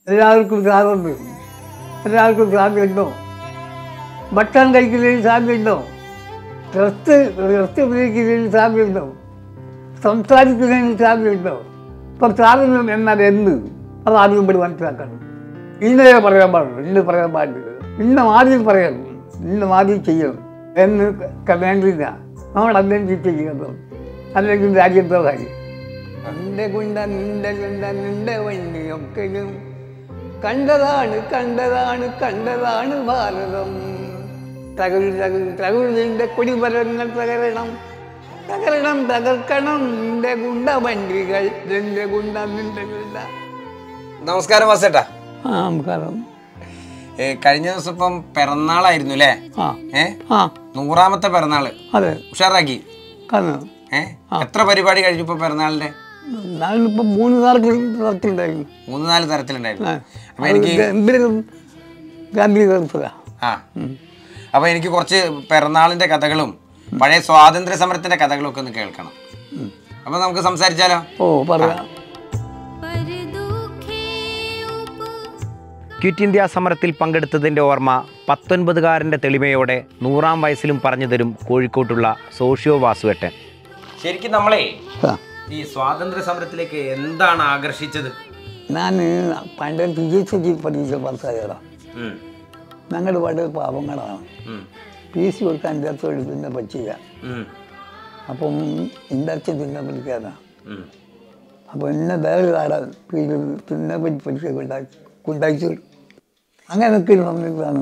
എല്ലാവർക്കും സ്വാദുണ്ട് എല്ലാവർക്കും സ്വാദുണ്ടോ ഭക്ഷണം കഴിക്കുന്നതിന് സ്വാദുണ്ടോ ഡ്രസ് ഡ്രസ് ഉപയോഗിക്കുന്നതിന് സ്വാദുണ്ടോ സംസാരിക്കുന്നതിന് സ്വാദുണ്ടോ ഇപ്പം സ്വാതന്ത്ര്യം എന്നാൽ എന്ത് അത് ആദ്യം ഇവിടെ മനസ്സിലാക്കണം ഇന്നലെ പറയാൻ പാടുള്ളൂ ഇന്ന് പറയാൻ പാടില്ല ഇന്ന ആദ്യം പറയണം ഇന്ന ആദ്യം ചെയ്യണം എന്ന് ക- വേണ്ടില്ല നമ്മൾ അല്ലെങ്കിൽ ചെയ്യണം അല്ലെങ്കിൽ രാജ്യത്തോ കാര്യം നിന്റെ കുണ്ട നിന്റെ കുണ്ട നിന്റെ വണ്ടിയൊക്കെയും കണ്ടതാണ് കണ്ടതാണ് കണ്ടതാണ് ഭാരതം തകഴി തകഴി തകഴിന്റെ കൊടിമരങ്ങൾ തകരണം തകരണം തകർക്കണം നിന്റെ ഗുണ്ട വണ്ടികൾ നിന്റെ ഗുണ്ട നിന്റെ ഗുണ്ട നമസ്കാരം വാസേട്ടാ ആ നമസ്കാരം ഏ, കഴിഞ്ഞ ദിവസം ഇപ്പം പിറന്നാളായിരുന്നു അല്ലേ ആ ഏ ആ നൂറാമത്തെ പിറന്നാള് അതെ ഉഷാറാക്കി കാരണം ഏ എത്ര പരിപാടി കഴിഞ്ഞു ഇപ്പൊ പിറന്നാളിന്റെ ഞാനിപ്പോൾ മൂന്ന് തരത്തിൽ തരത്തിലുണ്ടായിരുന്നു മൂന്ന് നാല് തരത്തിലുണ്ടായിരുന്നു ആ. അപ്പൊ എനിക്ക് ഗംഭീരം ഗംഭീരത്തിലാണ് ആ അപ്പൊ എനിക്ക് കുറച്ച് പിറന്നാളിന്റെ കഥകളും പഴയ സ്വാതന്ത്ര്യ സമരത്തിന്റെ കഥകളും ഒക്കെ ഒന്ന് കേൾക്കണം അപ്പൊ നമുക്ക് സംസാരിച്ചാലോ ഓ പറയാം पर दुखे उप ക്വിറ്റ് ഇന്ത്യ സമരത്തിൽ പങ്കെടുത്തതിൻ്റെ ഓർമ്മ പത്തൊൻപതുകാരൻ്റെ തെളിമയോടെ നൂറാം വയസ്സിലും പറഞ്ഞു തരും കോഴിക്കോട്ടുള്ള സോഷ്യോ വാസുവേട്ടൻ ശരിക്കും നമ്മളെ ആ. ഈ സ്വാതന്ത്ര്യ സമരത്തിലേക്ക് എന്താണ് ആകർഷിച്ചത് ഞാൻ പണ്ട് പി എച്ച് ഡി പരീക്ഷ പാസ്സായതാണ് ഉം, ഞങ്ങളുടെ വളരെ പാവങ്ങളാണ് ഉം, പി സി കൊടുക്കാൻ എൻ്റെ അച്ഛൻ എടുക്കുന്ന പറ്റില്ല ഉം, അപ്പം എൻ്റെ അച്ഛൻ തിന്നെ പഠിക്കാനാണ് ഉം. അപ്പോൾ എന്നെ വേറെ ആടെ പീര് തിന്നെ പറ്റി പരീക്ഷ കൊണ്ടാക്കി കൊണ്ടാക്കി അങ്ങനെയൊക്കെ ഒരു സമയത്താണ്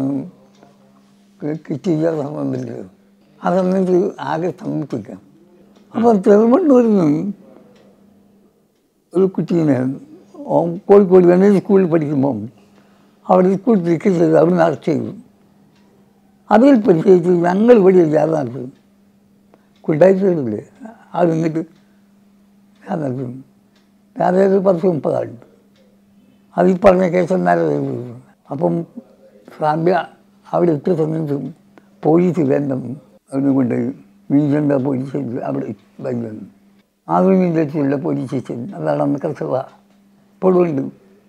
കിട്ടിയ സംബന്ധിച്ചത് ആ സമയത്ത് ആകെ സമ്മതിക്കാം അപ്പോൾ ചെറുമണ്ണൂരിൽ നിന്ന് ഒരു കുട്ടീനെ ഓൻ കോഴിക്കോട് തന്നെ സ്കൂളിൽ പഠിക്കുമ്പം അവിടെ സ്കൂൾ ടിക്കറ്റ് ചെയ്ത് അവിടെ നിന്ന് അറസ്റ്റ് ചെയ്തു അതിൽ പരിശോധിച്ച് ഞങ്ങൾ ഇവിടെ ഞാൻ നടത്തും കുണ്ടായിട്ടില്ലേ അത് എന്നിട്ട് ഞാൻ നടത്തും ഞാനൊരു പത്ത് മുപ്പതാണ്ട് അത് ഈ പറഞ്ഞ കേസ് എന്നാലും അപ്പം സാമ്പ്യ അവിടെ എത്തിയ സമയത്തും പോലീസ് വേണ്ടം അവനെ കൊണ്ട് മീൻചന്ത പോലീസ് സ്റ്റേഷൻ അവിടെ വരുന്നത് ആധുനികത്തിലുള്ള പോലീസ് സ്റ്റേഷൻ അതാണ് അന്ന് കർഷക ഇപ്പോഴും ഉണ്ട്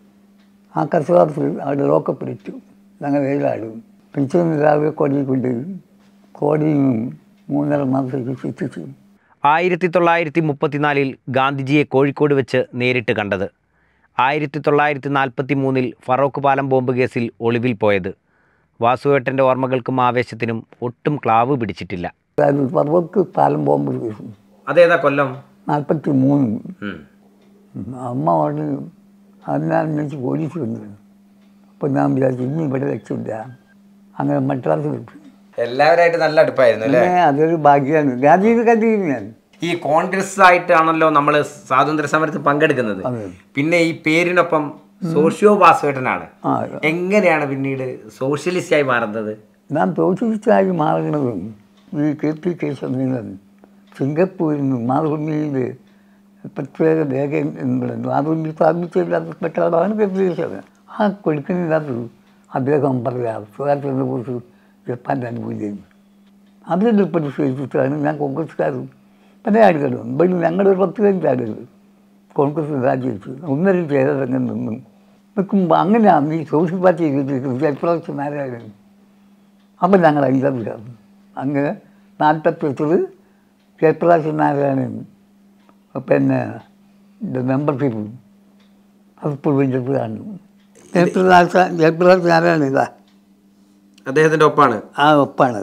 ആ കർഷകത്തിൽ അവിടെ ലോക്കപ്പ് ഇട്ടു ഞങ്ങൾ ഏഴാളും പിറ്റേന്ന് രാവിലെ കോടതി കൊണ്ടുപോയി കോടതിയിൽ നിന്നും മൂന്നര മാസത്തേക്ക് എത്തിച്ചു ആയിരത്തി തൊള്ളായിരത്തി മുപ്പത്തിനാലിൽ ഗാന്ധിജിയെ കോഴിക്കോട് വെച്ച് നേരിട്ട് കണ്ടത് ആയിരത്തി തൊള്ളായിരത്തി നാൽപ്പത്തി മൂന്നിൽ ഫറോക്ക് പാലം ബോംബ് കേസിൽ ഒളിവിൽ പോയത് വാസുവേട്ടൻ്റെ ഓർമ്മകൾക്കും ആവേശത്തിനും ഒട്ടും ക്ലാവ് പിടിച്ചിട്ടില്ല അതായത് പറവക്ക് പാലം ബോംബ് കേസ് അതേതാ കൊല്ലം നാൽപ്പത്തി മൂന്ന് ഉം. അമ്മ പറഞ്ഞു അതിനാണ് എനിക്ക് പോലീസ് വന്നത് അപ്പോൾ ഞാൻ വിചാരിച്ചു ഇനി ഇവിടെ രക്ഷയില്ല അങ്ങനെ മദ്രാസ് വിട്ടു എല്ലാവരായിട്ട് നല്ല അടുപ്പായിരുന്നു അല്ലേ പിന്നെ അതൊരു ഭാഗ്യമാണ് രാജീവ് ഗാന്ധി ഞാൻ ഈ കോൺഗ്രസ് ആയിട്ടാണല്ലോ നമ്മൾ സ്വാതന്ത്ര്യ സമരത്തിൽ പങ്കെടുക്കുന്നത് അതെ. പിന്നെ ഈ പേരിനൊപ്പം സോഷ്യോ വാസുവേട്ടനാണ് ആ എങ്ങനെയാണ് പിന്നീട് സോഷ്യലിസ്റ്റ് ആയി മാറുന്നത് നാം സോഷ്യലിസ്റ്റായി മാറുന്നതും ഈ കെ പി കേശവൻ സിംഗപ്പൂരിൽ നിന്ന് മാതൃഭൂമിയിൽ പ്രത്യേക രേഖ എന്ന് പറയുന്നു മാതൃഭൂമി സ്ഥാപിച്ചില്ലാത്ത ആളാണ് കെ പി കേശവൻ ആ കൊടുക്കുന്നതിനകത്ത് അദ്ദേഹം പറയാം സ്വകാര്യത്തിനെ കുറിച്ച് ജപ്പാൻ്റെ അനുഭൂതിയും അതിൽ പരിശോധിച്ചിട്ടാണ് ഞാൻ കോൺഗ്രസ്സുകാരും പല ആളുകളും ഇവിടെ ഞങ്ങളുടെ ഒരു പത്ത് പേരുടെ ആളുകൾ കോൺഗ്രസ് രാജിവെച്ചു ഒന്നര ചെയ്തതങ്ങനെ നിന്നു നിൽക്കുമ്പോൾ അങ്ങനെയാണ് ഈ സോഷ്യൽ പാർട്ടി ചെയ്തിരിക്കുന്നത് ജയപ്രകാശ് നാരായണൻ അപ്പം ഞങ്ങൾ അംഗീകാരം അങ്ങ് നാൽപ്പത്തെട്ടിൽ ജയപ്രകാശ് നാരായണൻ പിന്നെ മെമ്പർഷിപ്പ് അതിപ്പോൾ വെഞ്ചപ്പോഴാണ് ജയപ്രകാശ് ജയപ്രകാശ് നാരായണൻ ഇതാ അദ്ദേഹത്തിന്റെ ഒപ്പാണ് ആ ഒപ്പാണ്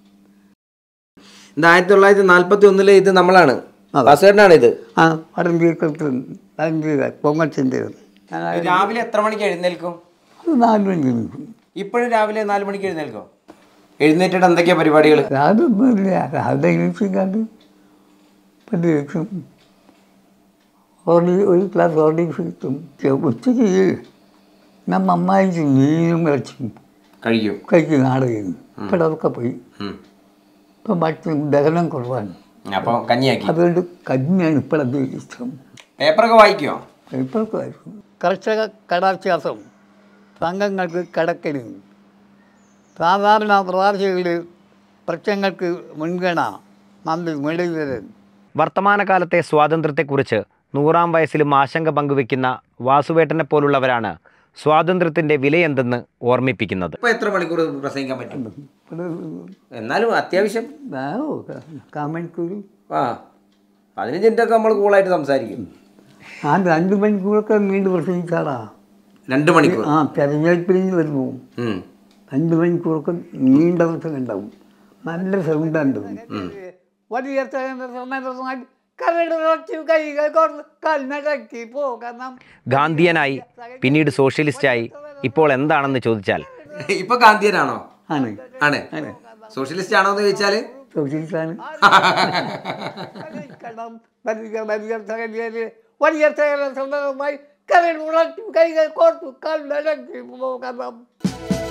ഇത് ആയിരത്തി തൊള്ളായിരത്തി നാല്പത്തി ഒന്നിലെ ഇത് നമ്മളാണ് അതെ. വാസുവേട്ടനാണ് ഇത് ആ വടംബീക്കത്ത് വടംബീക കോങ്ങച്ചിൻ്റെ രാവിലെ എത്ര മണിക്ക് എഴുന്നേൽക്കും അത് നാല് മണിക്ക് നിൽക്കും ഇപ്പോഴും രാവിലെ നാല് മണിക്ക് എഴുന്നേൽക്കും എഴുന്നേറ്റിട്ട് എന്തൊക്കെയാ പരിപാടികൾ അതൊന്നുമില്ല രാവിലെ എണീച്ചിക്കാണ്ട് പതിവെക്കും ഓർഡി ഒരു ക്ലാസ് ഓർഡിങ്സ് കിട്ടും ഉച്ചയ്ക്ക് ഞാൻ നന്നായിട്ട് മീനും ഇറച്ചും കഴിക്കും കഴിക്കും നാടകം ഇപ്പോൾ അതൊക്കെ പോയി ഉം. ഇപ്പം ഭക്ഷണം ദഹനം കുറവാണ് അപ്പൊ കഞ്ഞിയാക്കി അതുകൊണ്ട് കഞ്ഞിയാണ് ഇപ്പോഴത് ഇഷ്ടം പേപ്പറൊക്കെ വായിക്കുമോ ഇപ്പോഴത്തെ കാര്യം കർഷക കടാശ്വാസം സംഘങ്ങൾക്ക് കടക്കരുത് സാധാരണ പ്രവാസികളിൽ പ്രശ്നങ്ങൾക്ക് മുൻഗണന മന്ത്രി മുരളീധരൻ വർത്തമാനകാലത്തെ സ്വാതന്ത്ര്യത്തെക്കുറിച്ച് നൂറാം വയസ്സിലും ആശങ്ക പങ്കുവെക്കുന്ന വാസുവേട്ടനെ പോലുള്ളവരാണ് സ്വാതന്ത്ര്യത്തിൻ്റെ വിലയെന്തെന്ന് ഓർമ്മിപ്പിക്കുന്നത് ഇപ്പൊ എത്ര മണിക്കൂർ പ്രസംഗിക്കാൻ പറ്റും ഒരു എന്നാലും അത്യാവശ്യം ആ, ഓ, ക- കാമണിക്കൂർ ആ പതിനഞ്ച് മിനിറ്റ് ഒക്കെ നമ്മൾ കൂളായിട്ട് സംസാരിക്കും ആ രണ്ട് മണിക്കൂറൊക്കെ നീണ്ടു പ്രസംഗിച്ചാടാ രണ്ട് മണിക്കൂർ ആ തെരഞ്ഞെടുപ്പിൽ വരുന്നു ഉം. രണ്ട് മണിക്കൂറൊക്കെ നീണ്ട പ്രസംഗം ഉണ്ടാവും നല്ല സൗണ്ടാണ് വലിയ സമയത്ത് കരടൊച്ചു കൈകൾ കൊണ്ട് കണ്ണടക്കി പോകണം ഗാന്ധിയനായി പിന്നീട് സോഷ്യലിസ്റ്റായി ഇപ്പോൾ എന്താണെന്ന് ചോദിച്ചാൽ ഇപ്പൊ ഗാന്ധിയനാണോ ആണ് ആണ് സോഷ്യലിസ്റ്റ് ആണോ എന്ന് ചോദിച്ചാല് സോഷ്യലിസ്റ്റാണ് വലിയ വലിയ സംഗതിയില് വലിയ സമ്പന്നമായി കരടുറച്ചു കൈകൾ കോർത്തു കണ്ണടക്കി പോകണം